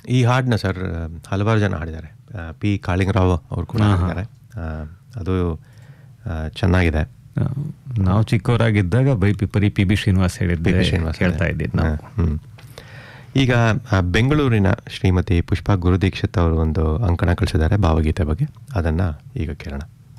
ಈ ಹಾಡನ್ನ ಸರ್ ಹಲವಾರು ಜನ ಹಾಡಿದ್ದಾರೆ ಆ, ಪಿ ಕಾಳಿಂಗರಾವ್ ಅವರು ಕೂಡ ಹಾಡಿದ್ದಾರೆ ಆ, ಅದು ಆ, ಚೆನ್ನಾಗಿದೆ ಆ, ನಾವು ಚಿಕ್ಕವರಾಗಿದ್ದಾಗ ಬೈ ಪಿಪರಿ ಪಿ ಬಿ ಶ್ರೀನಿವಾಸ್ ಹೇಳಿದ್ದೆ ಪಿ. ಶ್ರೀನಿವಾಸ್ ಕೇಳ್ತಾ ಇದ್ದಿದ್ದು ನಾವು ಹ್ಮ್. ಈಗ ಆ, ಬೆಂಗಳೂರಿನ ಶ್ರೀಮತಿ ಪುಷ್ಪಾ ಗುರುದೀಕ್ಷಿತ್ ಅವರು ಒಂದು ಅಂಕಣ ಕಳಿಸಿದ್ದಾರೆ ಭಾವಗೀತೆ ಬಗ್ಗೆ ಅದನ್ನ ಈಗ ಕೇಳೋಣ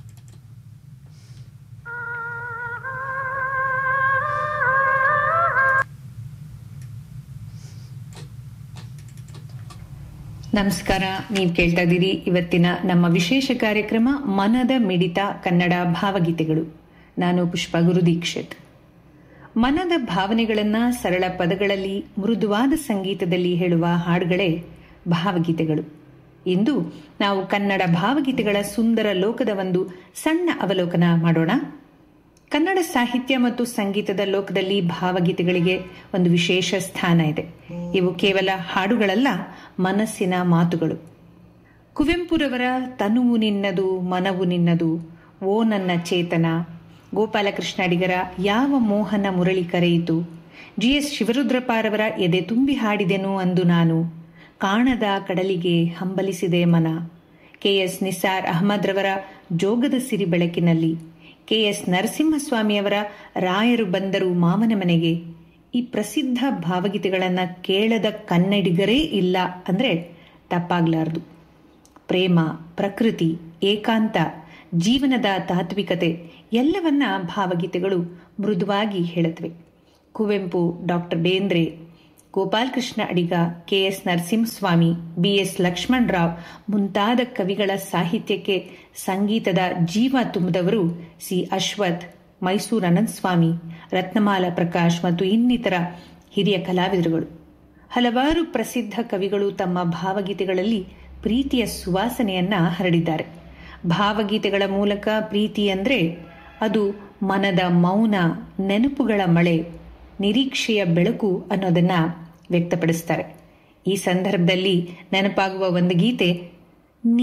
ನಮಸ್ಕಾರ ನೀವು ಕೇಳ್ತಾ ಇದ್ದೀರಿ ಇವತ್ತಿನ ನಮ್ಮ ವಿಶೇಷ ಕಾರ್ಯಕ್ರಮ ಮನದ ಮಿಡಿತ ಕನ್ನಡ ಭಾವಗೀತೆಗಳು ನಾನು ಪುಷ್ಪ ಗುರುದೀಕ್ಷಿತ್ ಮನದ ಭಾವನೆಗಳನ್ನ ಸರಳ ಪದಗಳಲ್ಲಿ ಮೃದುವಾದ ಸಂಗೀತದಲ್ಲಿ ಹೇಳುವ ಹಾಡುಗಳೇ ಭಾವಗೀತೆಗಳು ಇಂದು ನಾವು ಕನ್ನಡ ಭಾವಗೀತೆಗಳ ಸುಂದರ ಲೋಕದ ಒಂದು ಸಣ್ಣ ಅವಲೋಕನ ಮಾಡೋಣ ಕನ್ನಡ ಸಾಹಿತ್ಯ ಮತ್ತು ಸಂಗೀತದ ಲೋಕದಲ್ಲಿ ಭಾವಗೀತೆಗಳಿಗೆ ಒಂದು ವಿಶೇಷ ಸ್ಥಾನ ಇದೆ ಇವು ಕೇವಲ ಹಾಡುಗಳಲ್ಲ ಮನಸ್ಸಿನ ಮಾತುಗಳು ಕುವೆಂಪುರವರ ತನುವು ನಿನ್ನದು ಮನವು ನಿನ್ನದು ಓ ನನ್ನ ಚೇತನ ಗೋಪಾಲಕೃಷ್ಣ ಅಡಿಗರ ಯಾವ ಮೋಹನ ಮುರಳಿ ಕರೆಯಿತು ಜಿ ಎಸ್ ಶಿವರುದ್ರಪಾರವರ ಎದೆ ತುಂಬಿ ಹಾಡಿದೆನು ಅಂದು ನಾನು ಕಾಣದ ಕಡಲಿಗೆ ಹಂಬಲಿಸಿದೆ ಮನ ಕೆಎಸ್ ನಿಸಾರ್ ಅಹಮದ್ರವರ ಜೋಗದ ಸಿರಿ ಬೆಳಕಿನಲ್ಲಿ ಕೆಎಸ್ ನರಸಿಂಹಸ್ವಾಮಿಯವರ ರಾಯರು ಬಂದರು ಮಾವನ ಮನೆಗೆ ಈ ಪ್ರಸಿದ್ಧ ಭಾವಗೀತೆಗಳನ್ನ ಕೇಳದ ಕನ್ನಡಿಗರೇ ಇಲ್ಲ ಅಂದ್ರೆ ತಪ್ಪಾಗ್ಲಾರ್ದು ಪ್ರೇಮ ಪ್ರಕೃತಿ ಏಕಾಂತ ಜೀವನದ ತಾತ್ವಿಕತೆ ಎಲ್ಲವನ್ನ ಭಾವಗೀತೆಗಳು ಮೃದುವಾಗಿ ಹೇಳುತ್ತವೆ Kuvempu doctor Bendre Gopalakrishna Adiga KS Narasimhaswamy BS Lakshman Rao ಮುಂತಾದ ಕವಿಗಳ ಸಾಹಿತ್ಯಕ್ಕೆ ಸಂಗೀತದ ಜೀವ ತುಂಬಿದವರು ಸಿ ಅಶ್ವಥ್ ಮೈಸೂರು ಅನಂತಸ್ವಾಮಿ ರತ್ನಮಾಲ ಪ್ರಕಾಶ್ ಮತ್ತು ಇನ್ನಿತರ ಹಿರಿಯ ಕಲಾವಿದರುಗಳು ಹಲವಾರು ಪ್ರಸಿದ್ಧ ಕವಿಗಳು ತಮ್ಮ ಭಾವಗೀತೆಗಳಲ್ಲಿ ಪ್ರೀತಿಯ ಸುವಾಸನೆಯನ್ನ ಹರಡಿದ್ದಾರೆ ಭಾವಗೀತೆಗಳ ಮೂಲಕ ಪ್ರೀತಿ ಅಂದ್ರೆ ಅದು ಮನದ ಮೌನ ನೆನಪುಗಳ ಮಳೆ ನಿರೀಕ್ಷೆಯ ಬೆಳಕು ಅನ್ನೋದನ್ನ ವ್ಯಕ್ತಪಡಿಸ್ತಾರೆ ಈ ಸಂದರ್ಭದಲ್ಲಿ ನೆನಪಾಗುವ ಒಂದು ಗೀತೆ